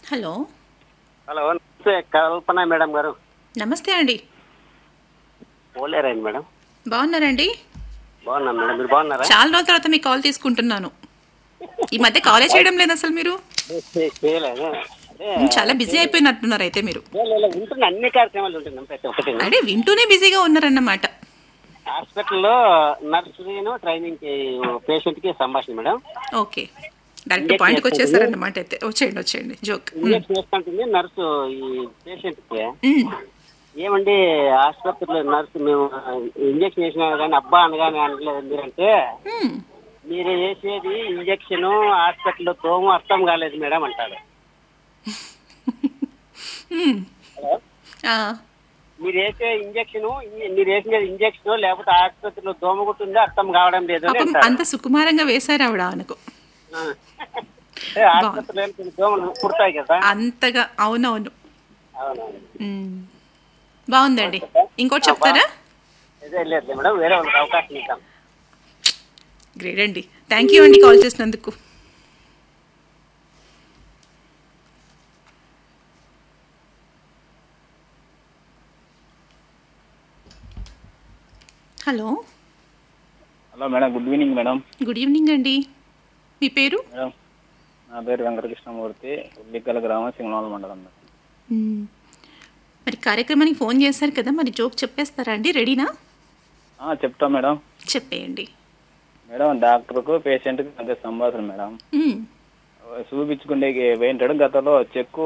Hello hello నమస్తే కల్పన madam గారు నమస్తే అండి పోలేరండి మేడం బాగున్నారండి బాగున్నాను మేడం మీరు బాగున్నారా చాలా రోజుల తర్వాత మీ కాల్ తీసుకుంటున్నాను ఈ మధ్య కాలే చేయడం లేదు అసలు మీరు చే- చేయలేదు అదే చాలా బిజీ అయిపోయినట్టున్నారు అయితే మీరు లేదు, ఉంటున్న అన్ని కార్యక్రమాలు ఉంటున్నాం ప్రతి ఒక్కటి అంటే వింటూనే బిజీగా ఉన్నారన్నమాట హాస్పిటల్లో నర్సును ట్రైనింగ్ పేషెంట్ కి సంభాషణ మేడం ఓకే డైరెక్ట్ పాయింట్కి వచ్చేసారన్నమాట అయితే వచ్చేయండి వచ్చేయండి జోక్ ఇంజక్షన్ వేసుకుంటుంది నర్సు ఈ పేషెంట్ కి ఏమండి ఆసుపత్రిలో నర్సు మేము ఇంజక్షన్ వేసినా కానీ అబ్బా అనగానే అనలేదు ఎందుకంటే మీరు వేసేది ఇంజక్షన్ హాస్పిటల్లో తోము అర్థం కాలేదు మేడం అంటారు హలో మీరు వేసే ఇంజక్షన్ మీరు వేసిన ఇంజక్షన్ లేకపోతే ఆసుపత్రిలో దోమ కుట్టిందో అర్థం కావడం లేదు అని పాపం అంటారు అంత సుకుమారంగా వేశారు ఆవిడ ఆమెకు ఆ. అంటే ఆసుపత్రిలో కొన్ని దోమలు కుడతాయి కదా అంతగా అవునవును అవునవును మ్మ్. బాగుందండి ఇంకోటి చెప్తారా అదే లేదు మేడం వేరే వాళ్ళకి అవకాశం ఇద్దాం గ్రేట్ అండి థ్యాంక్ యూ అండి కాల్ చేసినందుకు hello hello madam good evening madam good evening అండి మీ పేరు మేడం నా పేరు వెంకటకృష్ణమూర్తి ఉల్లికల గ్రామం సింగనోల మండలం మేడం మ్మ్. మరి కార్యక్రమానికి ఫోన్ చేశారు కదా మరి జోక్ చెప్పేస్తారా అండి రెడీనా ఆ, చెప్తా మేడం చెప్పేయండి మేడం డాక్టర్కు పేషెంట్కి మధ్య సంభాషణ మేడం మ్మ్. చూపించుకునే పోయింటాడు గతంలో చెక్కు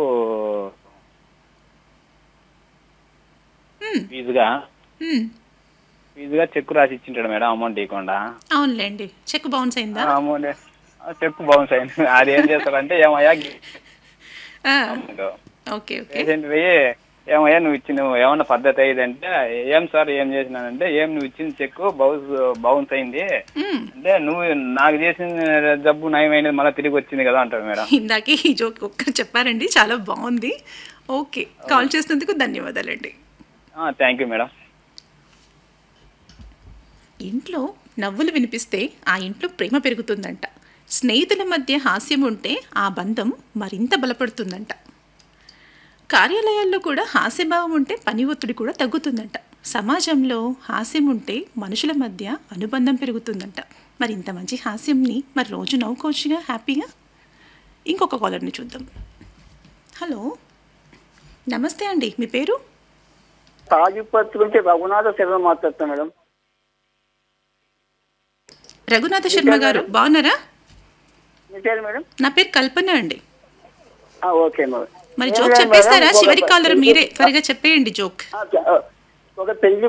మ్మ్. ఫీజుగా మ్మ్. ఫీజుగా చెక్కు రాసి ఇచ్చింటాడు మేడం అమౌంట్ ఇవ్వకుండా అవునులేండి చెక్ బౌన్స్ అయిందా అమౌంట్ చెక్కు బౌన్స్ అయింది అది ఏం చేస్తాడంటే ఏమయ్యా ఆ, ఓకే ఓకే పేషెంట్ పోయి ఏమయ్యా నువ్వు ఇచ్చిన ఏమన్నా పద్ధతి అయ్యింది అంటే ఏం సార్ ఏం చేసినానంటే ఏం నువ్వు ఇచ్చిన చెక్కు బౌన్స్ బౌన్స్ అయింది మ్మ్. అంటే నువ్వు నాకు చేసిన జబ్బు నయమైనది మళ్ళీ తిరిగి వచ్చింది కదా అంటాడు మేడం ఇందాకే ఈ జోక్ ఒక్కరు చెప్పారండి చాలా బాగుంది ఓకే కాల్ చేసినందుకు ధన్యవాదాలండి థ్యాంక్ యూ మేడం ఇంట్లో నవ్వులు వినిపిస్తే ఆ ఇంట్లో ప్రేమ పెరుగుతుందంట స్నేహితుల మధ్య హాస్యం ఉంటే ఆ బంధం మరింత బలపడుతుందంట కార్యాలయాల్లో కూడా హాస్యభావం ఉంటే పని ఒత్తిడి కూడా తగ్గుతుందంట సమాజంలో హాస్యం ఉంటే మనుషుల మధ్య అనుబంధం పెరుగుతుందంట మరి ఇంత మంచి హాస్యంని మరి రోజు నవ్వుకోవచ్చుగా హ్యాపీగా ఇంకొక కాలర్ని చూద్దాం హలో నమస్తే అండి మీ పేరు తాజుపత్రి నుంచి రఘునాథ శర్మ మాట్లాడుతాను మేడం రఘునాథ శర్మ గారు బాగున్నారా మీ పేరు మేడం నా పేరు కల్పన అండి ఆ, ఓకే మేడం మరి ఏం జోక్ లేదు చెప్పేస్తారా మేడం, ఒక చివరి కాలర్ పెళ్లి- మీరే త్వరగా చెప్పేయండి జోక్ ఆ, చ- ఒక పెళ్లి